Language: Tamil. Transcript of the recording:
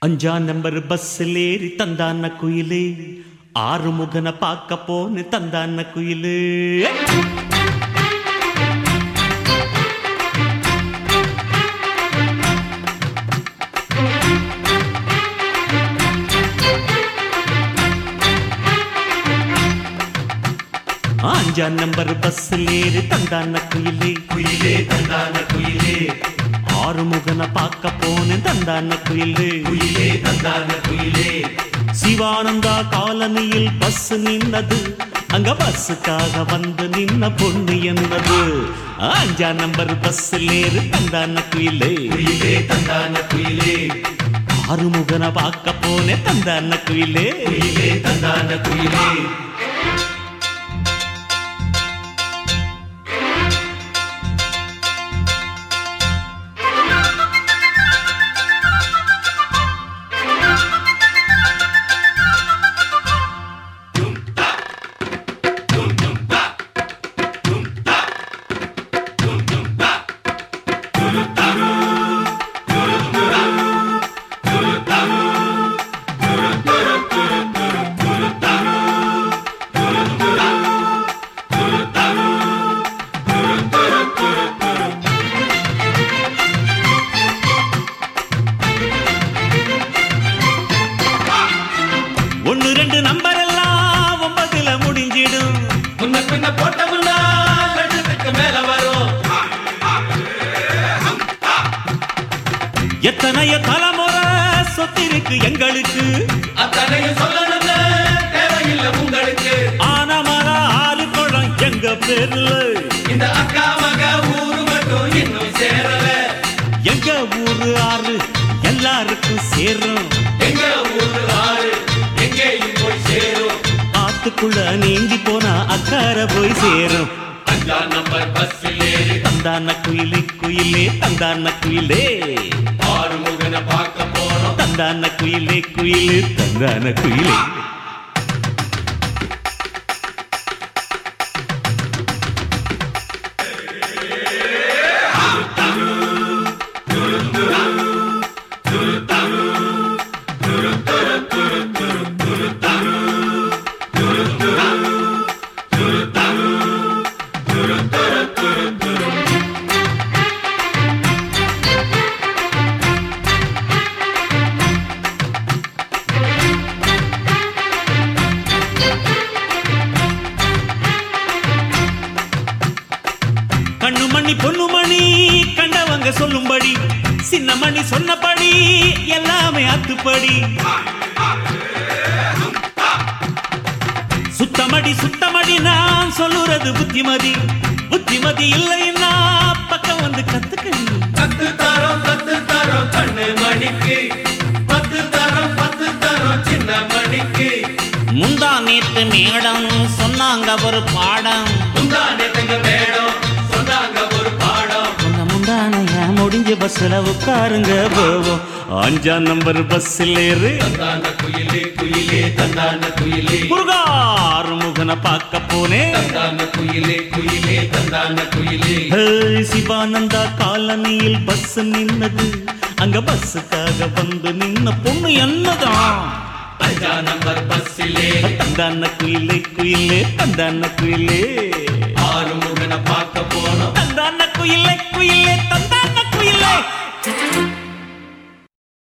அஞ்சாம் நம்பர் பஸ்ஸில் ஏறி தந்தான குயிலே ஆறு முகனை பார்க்க போன்னு தந்தான குயிலே அஞ்சாம் நம்பர் பஸ்ஸில் ஏறி தந்தான குயிலே குயிலே தந்தான குயிலே ஆறு முகனை பார்க்க போன்னு தந்தான குயிலே குயிலே தந்தான குயிலே சிவானந்தா காலனியில் பஸ் நின்னது அங்க பஸ்ஸுக்காக வந்து நின்ன பொண்ணு என்னது அஞ்சா நம்பர் பஸ்ஸில் ஏறு தந்தான குயிலே குயிலே தந்தான குயிலே ஆறுமுகனை பார்க்க போனே தந்தான குயிலே குயிலே தந்தான குயிலே ஒன்னு ரெண்டு நம்பர் எல்லாம் ஒன்பதுல முடிஞ்சிடும் முன்ன பின்ன போட்டமுன்னா லட்சத்துக்கு மேல வரும் எத்தனைய தலைமுறை சொத்திருக்கு எங்களுக்கு அத்தனையும் சொல்லணும்னு தேவையில்லை உங்களுக்கு ஆனமர ஆறு குளம் எங்க பேர்ல இந்த அக்கா மக ஊரு மட்டும் இன்னும் சேரல எங்க ஊரு ஆறு எல்லாருக்கும் சேரும் எங்க ஊரு ஆறு எங்கேயும் போய் சேரும் ஆத்துக்குள்ள நீந்தி போனா அக்கார போய் சேரும் அஞ்சா நம்பர் பஸ்ஸில் ஏறி தந்தான குயிலே குயிலே தந்தான குயிலே ஆறு முகனை பார்க்க போறோம் தந்தான குயிலே குயிலே தந்தான குயிலே கண்ணு மணி பொண்ணு மணி கண்டவங்க சொல்லும்படி சின்ன மணி சொன்னபடி எல்லாமே அத்துப்படி சுத்தமடி சுத்தமடி நான் சொல்லுறது புத்திமதி புத்திமதி இல்லைன்னா பக்கம் வந்து கத்துக்கடி பத்து தரோம் பத்து தரோம் கண்ணு மணிக்கு பத்து தரோம் பத்து தரோம் சின்ன மணிக்கு முந்தா நேத்து மேடம் சொன்னாங்க ஒரு பாடம் முந்தானே தங்க மேடம் சொன்னாங்க ஒரு பாடம் முன்ன முந்தானைய முடிஞ்ச பஸ்ல உட்காருங்க போவோம் அஞ்சாம் நம்பர் பஸ்ஸில் ஏறு தந்தான குயிலே குயிலே தந்தான குயிலே முருகாறு முகனை பார்க்க போனேன் தந்தான குயிலே குயிலே தந்தான குயிலே ஹே, சிவானந்தா காலனியில் பஸ் நின்னது அங்க பஸ்ஸுக்காக வந்து நின்ன பொண்ணு என்னதான் அஞ்சா நம்பர் பஸ்ஸிலே தந்தான குயிலே குயிலே தந்தான குயிலே ஆறு முகனை பார்க்க போனோம் தந்தான குயிலே குயிலே தந்தான குயிலே